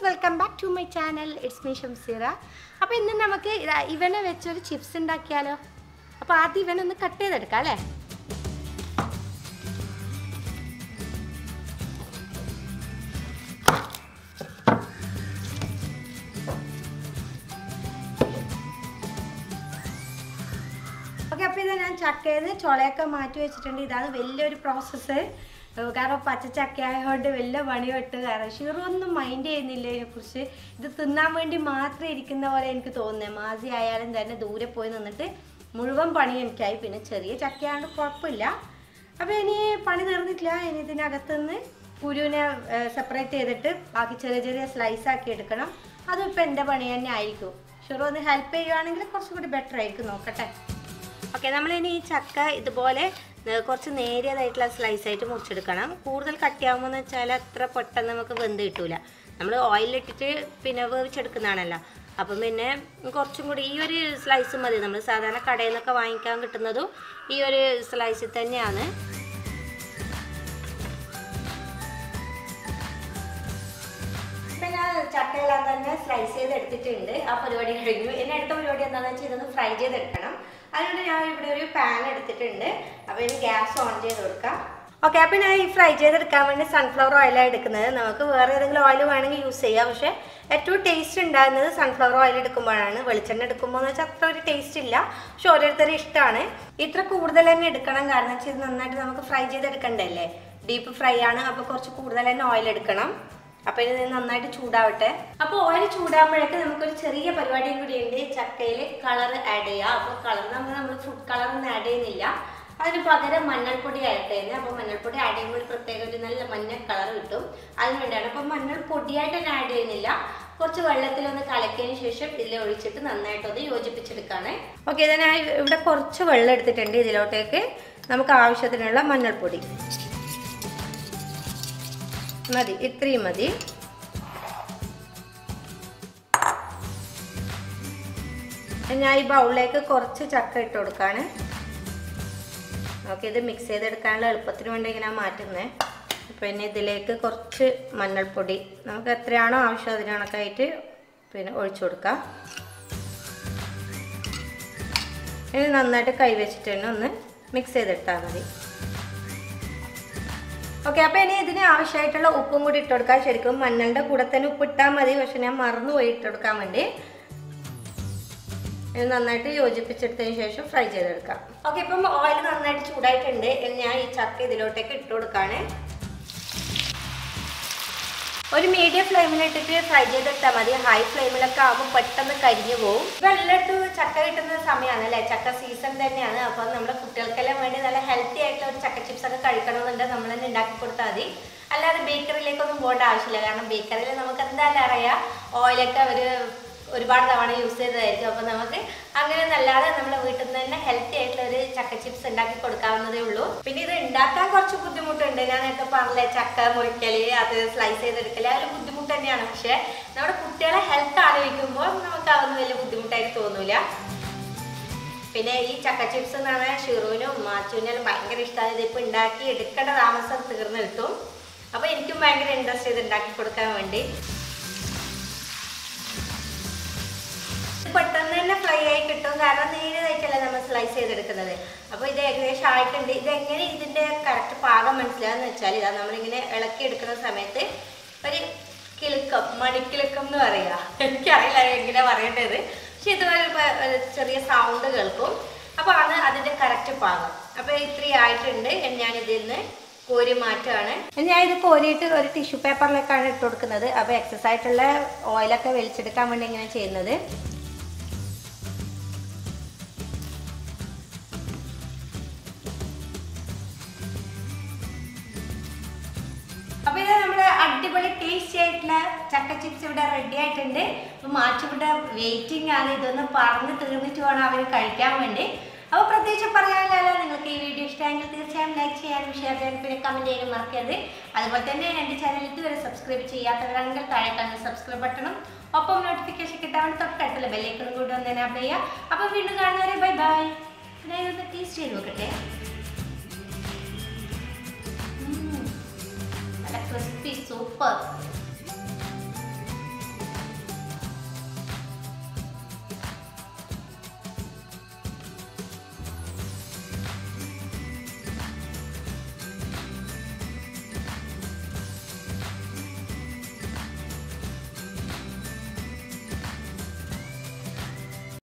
Welcome back to my channel it's me Shamseera അപ്പോൾ ഇന്ന് നമുക്ക് ഇതാ ഇവനെ വെച്ചൊരു ചിപ്സ് ഉണ്ടാക്കിയാലോ അപ്പോൾ ആദ്യം ഇവനൊന്ന് കട്ട് ചെയ്തെടുക്കാം അല്ലേ ഓക്കെ അപ്പോൾ ഇത് ഞാൻ ചക്കയിൽ ചുളയൊക്കെ മാറ്റി വെച്ചിട്ടുണ്ട് ഇതാണ് വലിയൊരു പ്രോസസ്സ് കാരണം പച്ച ചക്ക ആയതുകൊണ്ട് വലിയ പണിപ്പെട്ട് കാരണം ഷീറു ഒന്നും മൈൻഡ് ചെയ്യുന്നില്ല ഇതിനെക്കുറിച്ച് ഇത് തിന്നാൻ വേണ്ടി മാത്രം ഇരിക്കുന്ന പോലെ എനിക്ക് തോന്നുന്നത് മാസി ആയാലും തന്നെ ദൂരെ പോയി നിന്നിട്ട് മുഴുവൻ പണി എനിക്കായി പിന്നെ ചെറിയ ചക്കയാണ്ട് കുഴപ്പമില്ല അപ്പോൾ ഇനി പണി തീർന്നിട്ടില്ല ഇനി ഇതിനകത്തുനിന്ന് കുരുവിനെ സെപ്പറേറ്റ് ചെയ്തിട്ട് ബാക്കി ചെറിയ ചെറിയ സ്ലൈസ് ആക്കി എടുക്കണം അതും ഇപ്പം എൻ്റെ പണി തന്നെ ആയിരിക്കും ഷുറു ഒന്ന് ഹെൽപ്പ് ചെയ്യുവാണെങ്കിൽ കുറച്ചും കൂടി ബെറ്റർ ആയിരിക്കും നോക്കട്ടെ ഓക്കെ നമ്മളിനി ഈ ചക്ക ഇതുപോലെ ഏർ കുറച്ച് നേരിയതായിട്ടുള്ള സ്ലൈസ് ആയിട്ട് മുറിച്ചെടുക്കണം കൂടുതൽ കട്ടിയാകുമ്പോൾ വെച്ചാൽ അത്ര പെട്ടെന്ന് നമുക്ക് വെന്ത് കിട്ടൂല നമ്മൾ ഓയിലിട്ടിട്ട് പിന്നെ വേവിച്ചെടുക്കുന്നതാണല്ലോ അപ്പം പിന്നെ കുറച്ചും കൂടി ഈ ഒരു സ്ലൈസ് മതി നമ്മൾ സാധാരണ കടയിൽ നിന്നൊക്കെ വാങ്ങിക്കാൻ കിട്ടുന്നതും ഈ ഒരു സ്ലൈസിൽ തന്നെയാണ് ഇപ്പൊ ഞാൻ ചക്കയെല്ലാം തന്നെ സ്ലൈസ് ചെയ്ത് എടുത്തിട്ടുണ്ട് ആ പരിപാടി കഴിഞ്ഞു ഇനി അടുത്ത പരിപാടി എന്താണെന്ന് വെച്ചാൽ ഇതൊന്ന് ഫ്രൈ ചെയ്തെടുക്കണം അതുകൊണ്ട് ഞാൻ ഇവിടെ ഒരു പാൻ എടുത്തിട്ടുണ്ട് അപ്പോൾ ഇനി ഗ്യാസ് ഓൺ ചെയ്ത് കൊടുക്കാം ഓക്കെ അപ്പോൾ ഞാൻ ഈ ഫ്രൈ ചെയ്തെടുക്കാൻ വേണ്ടി സൺഫ്ലവർ ഓയിലാണ് എടുക്കുന്നത് നമുക്ക് വേറെ ഏതെങ്കിലും ഓയിൽ വേണമെങ്കിൽ യൂസ് ചെയ്യാം പക്ഷേ ഏറ്റവും ടേസ്റ്റ് ഉണ്ടാകുന്നത് സൺഫ്ലവർ ഓയിൽ എടുക്കുമ്പോഴാണ് വെളിച്ചെണ്ണ എടുക്കുമ്പോൾ എന്ന് വെച്ചാൽ അത്ര ഒരു ടേസ്റ്റ് ഇല്ല പക്ഷെ ഓരോരുത്തരും ഇഷ്ടമാണ് ഇത്ര കൂടുതൽ തന്നെ എടുക്കണം കാരണം വെച്ചാൽ ഇത് നന്നായിട്ട് നമുക്ക് ഫ്രൈ ചെയ്തെടുക്കണ്ടല്ലേ ഡീപ്പ് ഫ്രൈ ആണ് അപ്പോൾ കുറച്ച് കൂടുതൽ തന്നെ ഓയിൽ എടുക്കണം അപ്പൊ ഇത് നന്നായിട്ട് ചൂടാവട്ടെ അപ്പൊ ഓയിൽ ചൂടാകുമ്പോഴേക്ക് നമുക്കൊരു ചെറിയ പരിപാടിയും കൂടി ഉണ്ട് ചക്കയിൽ കളർ ആഡ് ചെയ്യാം അപ്പൊ കളർ നമ്മൾ നമ്മൾ ഫുഡ് കളർ ഒന്നും ആഡ് ചെയ്യുന്നില്ല അതിന് പകരം മഞ്ഞൾപ്പൊടി ആഡ് ചെയ്യുന്നത് അപ്പൊ മഞ്ഞൾപ്പൊടി ആഡ് ചെയ്യുമ്പോൾ ഒരു പ്രത്യേക ഒരു നല്ല മഞ്ഞ കളർ കിട്ടും അതിന് വേണ്ടിയാണ് അപ്പൊ മഞ്ഞൾ പൊടിയായിട്ട് തന്നെ ആഡ് ചെയ്യുന്നില്ല കുറച്ച് വെള്ളത്തിലൊന്ന് കലക്കിയതിന് ശേഷം ഇതിൽ ഒഴിച്ചിട്ട് നന്നായിട്ട് ഒന്ന് യോജിപ്പിച്ചെടുക്കാണ് ഓക്കെ ഇത് ഞാൻ ഇവിടെ കുറച്ച് വെള്ളം എടുത്തിട്ടുണ്ട് ഇതിലോട്ടേക്ക് നമുക്ക് ആവശ്യത്തിനുള്ള മഞ്ഞൾപ്പൊടി മതി ഇത്രയും മതി ഞാൻ ഈ ബൗളിലേക്ക് കുറച്ച് ചക്ക ഇട്ട് കൊടുക്കാണ് ഓക്കെ ഇത് മിക്സ് ചെയ്തെടുക്കാനുള്ള എളുപ്പത്തിന് വേണ്ടി ഇങ്ങനെ മാറ്റുന്നത് പിന്നെ ഇതിലേക്ക് കുറച്ച് മഞ്ഞൾപ്പൊടി നമുക്ക് എത്രയാണോ ആവശ്യം അതിന് കണക്കായിട്ട് പിന്നെ ഒഴിച്ചു കൊടുക്കാം ഇനി നന്നായിട്ട് കൈവച്ചിട്ട് തന്നെ ഒന്ന് മിക്സ് ചെയ്തെടുത്താൽ മതി ഓക്കെ അപ്പോൾ ഇനി ഇതിന് ആവശ്യമായിട്ടുള്ള ഉപ്പും കൂടി ഇട്ട് കൊടുക്കാം ശരിക്കും മഞ്ഞളുടെ കൂടെ തന്നെ ഉപ്പ് ഇട്ടാൽ മതി പക്ഷെ ഞാൻ മറന്നുപോയി ഇട്ട് കൊടുക്കാൻ വേണ്ടി ഇത് നന്നായിട്ട് യോജിപ്പിച്ചെടുത്തതിന് ശേഷം ഫ്രൈ ചെയ്തെടുക്കാം ഓക്കെ ഇപ്പം ഓയിൽ നന്നായിട്ട് ചൂടായിട്ടുണ്ട് ഇനി ഞാൻ ഈ ചക്ക ഇതിലോട്ടേക്ക് ഇട്ട് കൊടുക്കാണ് ഒരു മീഡിയം ഫ്ലെയിമിലിട്ടിട്ട് ഫ്രൈ ചെയ്തെടുത്താൽ മതി ഹൈ ഫ്ലെയിമിലൊക്കെ ആകുമ്പോൾ പെട്ടെന്ന് കരിഞ്ഞു പോകും ഇപ്പം എല്ലായിടത്തും ചക്ക കിട്ടുന്ന സമയമാണ് അല്ലേ ചക്ക സീസൺ തന്നെയാണ് അപ്പം നമ്മുടെ കുട്ടികൾക്കെല്ലാം വേണ്ടി നല്ല ഹെൽത്തി ആയിട്ടുള്ള ഒരു ചക്ക ചിപ്സ് ഒക്കെ കഴിക്കണമെന്നുണ്ടെങ്കിൽ നമ്മൾ തന്നെ ഉണ്ടാക്കി കൊടുത്താൽ മതി അല്ലാതെ ബേക്കറിയിലേക്കൊന്നും പോകേണ്ട ആവശ്യമില്ല കാരണം ബേക്കറിയിൽ നമുക്ക് എന്തായാലും അറിയാം ഓയിലൊക്കെ അവർ ഒരുപാട് തവണ യൂസ് ചെയ്തതായിരിക്കും അപ്പം നമുക്ക് അങ്ങനെ നല്ലാതെ നമ്മുടെ വീട്ടിൽ നിന്ന് തന്നെ ഹെൽത്തി ആയിട്ടുള്ള ഒരു ചക്ക ചിപ്സ് ഉണ്ടാക്കി കൊടുക്കാവുന്നതേ ഉള്ളൂ പിന്നെ ഇത് ഉണ്ടാക്കാൻ കുറച്ച് ബുദ്ധിമുട്ടുണ്ട് ഞാൻ നേരത്തെ പറഞ്ഞില്ലേ ചക്ക മുറിക്കല് അത് സ്ലൈസ് ചെയ്തെടുക്കല് ആ ഒരു ബുദ്ധിമുട്ട് തന്നെയാണ് പക്ഷേ നമ്മുടെ കുട്ടികളെ ഹെൽത്ത് ആലോചിക്കുമ്പോൾ നമുക്ക് അതൊന്നും വലിയ ബുദ്ധിമുട്ടായിട്ട് തോന്നൂല പിന്നെ ഈ ചക്ക ചിപ്സ് എന്ന് പറഞ്ഞാൽ ഷിറുവിനും മാച്ചുവിനും ഭയങ്കര ഇഷ്ടമാണ് ഇതിപ്പോൾ ഉണ്ടാക്കി എടുക്കേണ്ട താമസം തീർന്നു കിട്ടും അപ്പോൾ എനിക്കും ഭയങ്കര ഇൻട്രസ്റ്റ് ഇത് ഉണ്ടാക്കി കൊടുക്കാൻ വേണ്ടി പെട്ടെന്ന് തന്നെ ഫ്രൈ ആയി കിട്ടും കാരണം നേരിയതായിട്ടല്ലേ നമ്മൾ സ്ലൈസ് ചെയ്തെടുക്കുന്നത് അപ്പോൾ ഇത് ഏകദേശം ആയിട്ടുണ്ട് ഇത് എങ്ങനെ ഇതിൻ്റെ കറക്റ്റ് പാകം മനസ്സിലാകുന്ന വെച്ചാൽ ഇതാ നമ്മളിങ്ങനെ ഇളക്കി എടുക്കുന്ന സമയത്ത് ഒരു കിളുക്കം മണിക്കിളുക്കം എന്ന് പറയുക എനിക്കറിയില്ല എങ്ങനെ പറയേണ്ടത് പക്ഷെ ഇതുപോലെ ഒരു- ഒരു ചെറിയ സൗണ്ട് കേൾക്കും അപ്പോൾ ആണ് അതിൻ്റെ കറക്റ്റ് പാകം അപ്പോൾ ഇത്രയും ആയിട്ടുണ്ട് ഞാൻ ഇതിൽ നിന്ന് കോരി മാറ്റുകയാണ് ഞാൻ ഇത് കോരിയിട്ട് ഒരു ടിഷ്യൂ പേപ്പറിലേക്കാണ് ഇട്ട് കൊടുക്കുന്നത് അപ്പോൾ എക്സസ് ആയിട്ടുള്ള ഓയിലൊക്കെ വലിച്ചെടുക്കാൻ വേണ്ടി ഇങ്ങനെ ചെയ്യുന്നത് അപ്പൊ ഇത് നമ്മുടെ അടിപൊളി ടേസ്റ്റി ആയിട്ടുള്ള ചക്ക ചിപ്സ് ഇവിടെ റെഡി ആയിട്ടുണ്ട് അപ്പൊ മാറ്റി ഇവിടെ വെയിറ്റിംഗ് ആണ് ഇതൊന്ന് പറഞ്ഞ് തീർന്നിട്ട് വേണം അവർ കഴിക്കാൻ വേണ്ടി അപ്പോൾ പ്രത്യേകിച്ച് പറയാനല്ലോ നിങ്ങൾക്ക് ഈ വീഡിയോ ഇഷ്ടമെങ്കിൽ തീർച്ചയായും ലൈക്ക് ചെയ്യാനും ഷെയർ ചെയ്യാനും പിന്നെ കമൻറ്റ് ചെയ്യാനും മറക്കരുത് അതുപോലെ തന്നെ എൻ്റെ ചാനൽ ഇതുവരെ സബ്സ്ക്രൈബ് ചെയ്യാത്തവരാണെങ്കിൽ താഴെ കാണുന്ന സബ്സ്ക്രൈബ് ബട്ടണും ഒപ്പം നോട്ടിഫിക്കേഷൻ കിട്ടാൻ തൊട്ടടുത്തുള്ള ബെല്ലൈക്കണും കൂടി ഒന്ന് എനാബിൾ ചെയ്യുക അപ്പോൾ വീണ്ടും കാണുന്നവരെ ബൈ ബൈ പിന്നെ ഇതൊന്ന് ടേസ്റ്റ് ചെയ്ത് നോക്കട്ടെ ഉം. നല്ല ക്രിസ്പി സൂപ്പർ